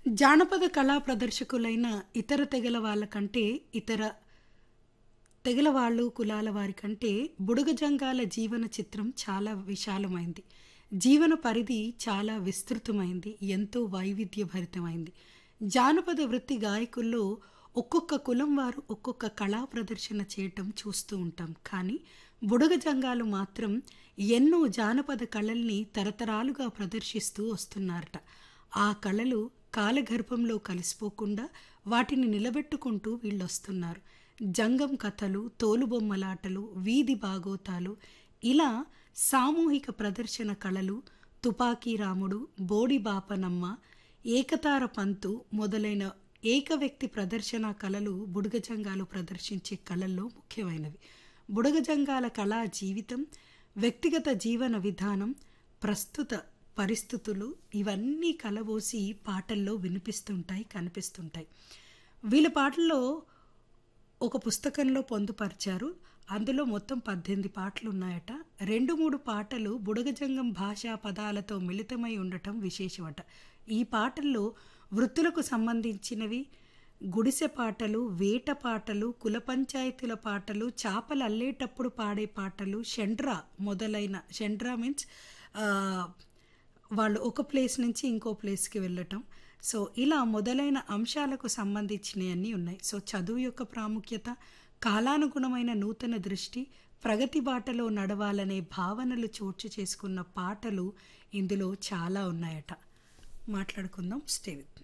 జానపద కళా ప్రదర్శకులైన ఇతర తెగల వాళ్ళ కంటే ఇతర తెగల వాళ్ళు కులాల వారి కంటే బుడగజంగాల జీవన చిత్రం చాలా విశాలమైంది జీవన పరిధి చాలా విస్తృతమైంది ఎంతో వైవిధ్యభరితమైంది జానపద వృత్తి గాయకుల్లో ఒక్కొక్క కులం వారు ఒక్కొక్క కళా ప్రదర్శన చేయటం చూస్తూ ఉంటాం కానీ బుడగజంగాలు మాత్రం ఎన్నో జానపద కళల్ని తరతరాలుగా ప్రదర్శిస్తూ వస్తున్నారట ఆ కళలు కాలగర్భంలో కలిసిపోకుండా వాటిని నిలబెట్టుకుంటూ వీళ్ళొస్తున్నారు జంగం కథలు తోలుబొమ్మలాటలు వీధి బాగోతాలు ఇలా సామూహిక ప్రదర్శన కళలు తుపాకీ రాముడు బోడి బాపనమ్మ ఏకతార పంతు మొదలైన ఏక వ్యక్తి ప్రదర్శన కళలు బుడగజంగాలు ప్రదర్శించే కళల్లో ముఖ్యమైనవి బుడగజంగాల కళా జీవితం వ్యక్తిగత జీవన విధానం ప్రస్తుత పరిస్థితులు ఇవన్నీ కలబోసి పాటల్లో వినిపిస్తుంటాయి కనిపిస్తుంటాయి వీళ్ళ పాటల్లో ఒక పుస్తకంలో పొందుపరిచారు అందులో మొత్తం పద్దెనిమిది పాటలు ఉన్నాయట రెండు మూడు పాటలు బుడగజంగం భాషా పదాలతో మిళితమై ఉండటం విశేషమట ఈ పాటల్లో వృత్తులకు సంబంధించినవి గుడిసె పాటలు వేట పాటలు కుల పంచాయతీల పాటలు చేపలు అల్లేటప్పుడు పాడే పాటలు షండ్రా మొదలైన షండ్రా మీన్స్ వాళ్ళు ఒక ప్లేస్ నుంచి ఇంకో ప్లేస్కి వెళ్ళటం సో ఇలా మొదలైన అంశాలకు సంబంధించినవన్నీ ఉన్నాయి సో చదువు యొక్క ప్రాముఖ్యత కాలానుగుణమైన నూతన దృష్టి ప్రగతి బాటలో నడవాలనే భావనలు చోటు చేసుకున్న పాటలు ఇందులో చాలా ఉన్నాయట మాట్లాడుకుందాం స్టే విత్